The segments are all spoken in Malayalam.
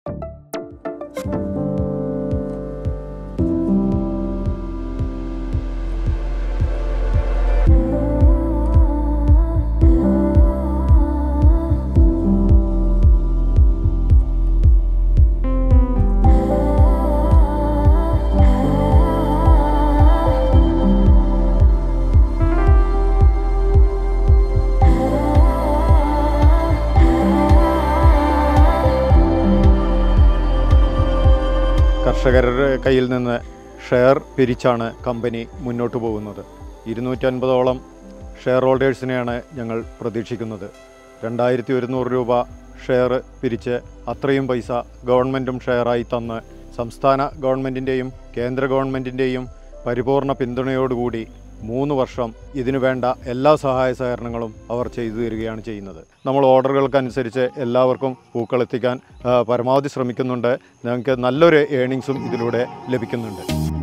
കർഷകരുടെ കയ്യിൽ നിന്ന് ഷെയർ പിരിച്ചാണ് കമ്പനി മുന്നോട്ട് പോകുന്നത് ഇരുന്നൂറ്റൻപതോളം ഷെയർ ഹോൾഡേഴ്സിനെയാണ് ഞങ്ങൾ പ്രതീക്ഷിക്കുന്നത് രണ്ടായിരത്തി ഒരുന്നൂറ് രൂപ ഷെയർ പിരിച്ച് അത്രയും പൈസ ഗവൺമെൻറ്റും ഷെയറായി തന്ന് സംസ്ഥാന ഗവൺമെൻറ്റിൻ്റെയും കേന്ദ്ര ഗവൺമെൻറ്റിൻ്റെയും പരിപൂർണ പിന്തുണയോടുകൂടി മൂന്ന് വർഷം ഇതിനു വേണ്ട എല്ലാ സഹായ സഹകരണങ്ങളും അവർ ചെയ്തു തരികയാണ് ചെയ്യുന്നത് നമ്മൾ ഓർഡറുകൾക്കനുസരിച്ച് എല്ലാവർക്കും പൂക്കൾ എത്തിക്കാൻ ആ, പരമാവധി ശ്രമിക്കുന്നുണ്ട് ഞങ്ങൾക്ക് നല്ലൊരു ഏണിങ്സും ഇതിലൂടെ ലഭിക്കുന്നുണ്ട്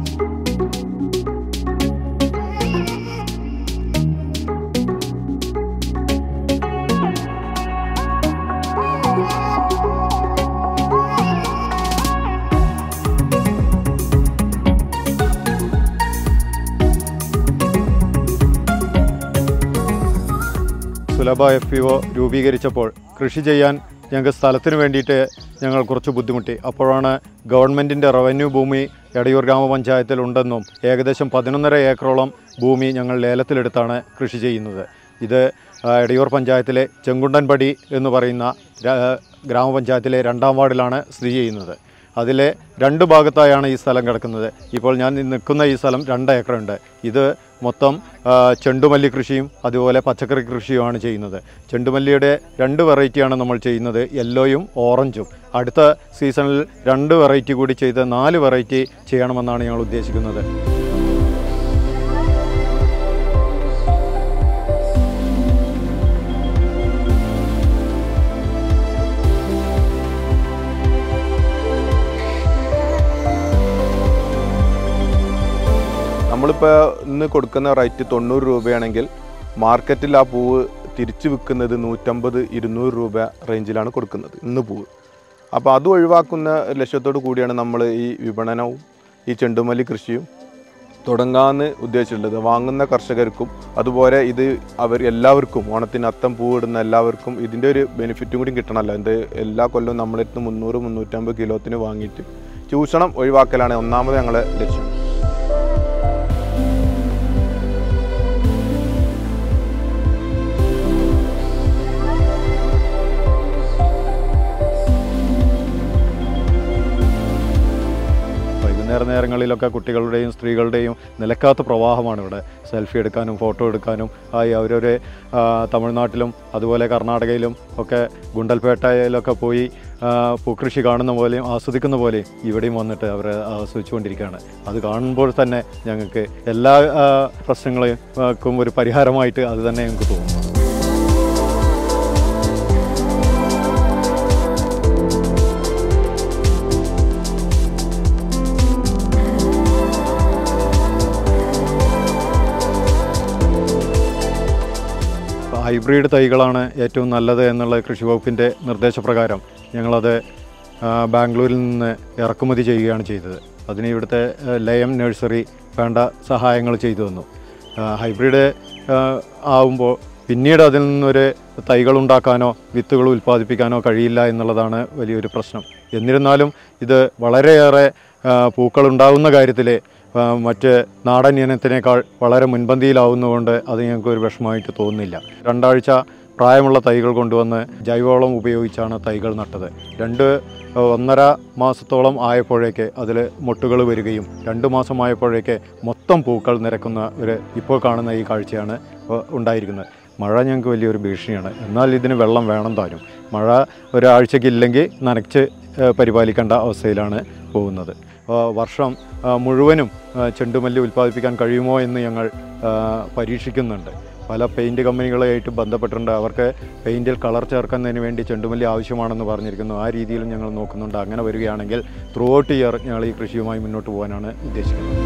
സുലഭ എഫ് പി ഒ രൂപീകരിച്ചപ്പോൾ കൃഷി ചെയ്യാൻ ഞങ്ങൾക്ക് സ്ഥലത്തിന് വേണ്ടിയിട്ട് ഞങ്ങൾ കുറച്ച് ബുദ്ധിമുട്ടി അപ്പോഴാണ് ഗവൺമെൻറ്റിൻ്റെ റവന്യൂ ഭൂമി എടയൂർ ഗ്രാമപഞ്ചായത്തിലുണ്ടെന്നും ഏകദേശം പതിനൊന്നര ഏക്കറോളം ഭൂമി ഞങ്ങൾ ലേലത്തിലെടുത്താണ് കൃഷി ചെയ്യുന്നത് ഇത് ആ, എടയൂർ പഞ്ചായത്തിലെ ചെങ്കുണ്ടൻപടി എന്ന് പറയുന്ന ര- ഗ്രാമപഞ്ചായത്തിലെ രണ്ടാം വാർഡിലാണ് സ്ഥിതി ചെയ്യുന്നത് അതിലെ രണ്ട് ഭാഗത്തായാണ് ഈ സ്ഥലം കിടക്കുന്നത് ഇപ്പോൾ ഞാൻ നിൽക്കുന്ന ഈ സ്ഥലം രണ്ട് ഏക്കറുണ്ട് ഇത് മൊത്തം ആ, ചെണ്ടുമല്ലി കൃഷിയും അതുപോലെ പച്ചക്കറി കൃഷിയുമാണ് ചെയ്യുന്നത് ചെണ്ടുമല്ലിയുടെ രണ്ട് വെറൈറ്റിയാണ് നമ്മൾ ചെയ്യുന്നത് യെല്ലോയും ഓറഞ്ചും അടുത്ത സീസണിൽ രണ്ട് വെറൈറ്റി കൂടി ചെയ്ത് നാല് വെറൈറ്റി ചെയ്യണമെന്നാണ് ഞങ്ങൾ ഉദ്ദേശിക്കുന്നത് നമ്മളിപ്പോൾ ഇന്ന് കൊടുക്കുന്ന റേറ്റ് തൊണ്ണൂറ് രൂപയാണെങ്കിൽ മാർക്കറ്റിൽ ആ പൂവ് തിരിച്ചു വിൽക്കുന്നത് നൂറ്റമ്പത് ഇരുന്നൂറ് രൂപ റേഞ്ചിലാണ് കൊടുക്കുന്നത് ഇന്ന് പൂവ് അപ്പോൾ അത് ഒഴിവാക്കുന്ന ലക്ഷ്യത്തോടു കൂടിയാണ് നമ്മൾ ഈ വിപണനവും ഈ ചെണ്ടുമല്ലി കൃഷിയും തുടങ്ങാമെന്ന് ഉദ്ദേശിച്ചിട്ടുള്ളത് വാങ്ങുന്ന കർഷകർക്കും അതുപോലെ ഇത് അവർ എല്ലാവർക്കും ഓണത്തിന് അത്തം പൂവിടുന്ന എല്ലാവർക്കും ഇതിൻ്റെ ഒരു ബെനിഫിറ്റും കൂടി കിട്ടണമല്ലോ എന്ത് എല്ലാ കൊല്ലവും നമ്മളെടുത്ത് മുന്നൂറ് മുന്നൂറ്റമ്പത് കിലോത്തിന് വാങ്ങിയിട്ട് ചൂഷണം ഒഴിവാക്കലാണ് ഒന്നാമത് ഞങ്ങളെ ലക്ഷ്യം വൈകുന്നേര നേരങ്ങളിലൊക്കെ കുട്ടികളുടെയും സ്ത്രീകളുടെയും നിലക്കാത്ത പ്രവാഹമാണ് ഇവിടെ സെൽഫി എടുക്കാനും ഫോട്ടോ എടുക്കാനും ആയി അവരൊരു ആ, തമിഴ്നാട്ടിലും അതുപോലെ കർണാടകയിലും ഒക്കെ ഗുണ്ടൽപേട്ടയിലൊക്കെ പോയി ആ, പൂക്കൃഷി കാണുന്ന പോലെയും ആസ്വദിക്കുന്ന പോലെയും ഇവിടെയും വന്നിട്ട് അവർ ആസ്വദിച്ചുകൊണ്ടിരിക്കുകയാണ് അത് കാണുമ്പോൾ തന്നെ ഞങ്ങൾക്ക് എല്ലാ ആ, പ്രശ്നങ്ങൾക്കും ഒരു പരിഹാരമായിട്ട് അത് തന്നെ ഞങ്ങൾക്ക് തോന്നുന്നു ഹൈബ്രിഡ് തൈകളാണ് ഏറ്റവും നല്ലത് എന്നുള്ള കൃഷി വകുപ്പിൻ്റെ നിർദ്ദേശപ്രകാരം ഞങ്ങളത് ആ, ബാംഗ്ലൂരിൽ നിന്ന് ഇറക്കുമതി ചെയ്യുകയാണ് ചെയ്തത് അതിന് ഇവിടുത്തെ ആ, ലയം നഴ്സറി വേണ്ട സഹായങ്ങൾ ചെയ്തു തന്നു ആ, ഹൈബ്രിഡ് ആ, ആവുമ്പോൾ പിന്നീട് അതിൽ നിന്നൊരു തൈകൾ ഉണ്ടാക്കാനോ വിത്തുകൾ ഉൽപ്പാദിപ്പിക്കാനോ കഴിയില്ല എന്നുള്ളതാണ് വലിയൊരു പ്രശ്നം എന്നിരുന്നാലും ഇത് വളരെയേറെ ആ, പൂക്കളുണ്ടാകുന്ന കാര്യത്തിൽ ആ, മറ്റ് നാടൻ ഇനത്തിനേക്കാൾ വളരെ മുൻപന്തിയിലാവുന്നതുകൊണ്ട് അത് ഞങ്ങൾക്ക് ഒരു വിഷമമായിട്ട് തോന്നുന്നില്ല രണ്ടാഴ്ച പ്രായമുള്ള തൈകൾ കൊണ്ടുവന്ന് ജൈവവളം ഉപയോഗിച്ചാണ് തൈകൾ നട്ടത് രണ്ട് ആ, ഒന്നര മാസത്തോളം ആയപ്പോഴേക്ക് അതിൽ മൊട്ടുകൾ വരികയും രണ്ട് മാസമായപ്പോഴേക്ക് മൊത്തം പൂക്കൾ നിരക്കുന്ന ഒരു ഇപ്പോൾ കാണുന്ന ഈ കാഴ്ചയാണ് ഇപ്പോൾ ഉണ്ടായിരിക്കുന്നത് മഴ ഞങ്ങൾക്ക് വലിയൊരു ഭീഷണിയാണ് എന്നാൽ ഇതിന് വെള്ളം വേണം താനും മഴ ഒരാഴ്ചയ്ക്ക് ഇല്ലെങ്കിൽ നനച്ച് ആ, പരിപാലിക്കേണ്ട അവസ്ഥയിലാണ് പോകുന്നത് ആ, വർഷം ആ, മുഴുവനും ആ, ചെണ്ടുമല്ലി ഉൽപ്പാദിപ്പിക്കാൻ കഴിയുമോ എന്ന് ഞങ്ങൾ ആ, പരീക്ഷിക്കുന്നുണ്ട് പല പെയിൻറ്റ് കമ്പനികളുമായിട്ട് ബന്ധപ്പെട്ടിട്ടുണ്ട് അവർക്ക് പെയിൻറ്റിൽ കളർ ചേർക്കുന്നതിന് വേണ്ടി ചെണ്ടുമല്ലി ആവശ്യമാണെന്ന് പറഞ്ഞിരിക്കുന്നു ആ രീതിയിലും ഞങ്ങൾ നോക്കുന്നുണ്ട് അങ്ങനെ വരികയാണെങ്കിൽ ത്രൂ ഔട്ട് ഇയർ ഞങ്ങൾ ഈ കൃഷിയുമായി മുന്നോട്ട് പോകാനാണ് ഉദ്ദേശിക്കുന്നത്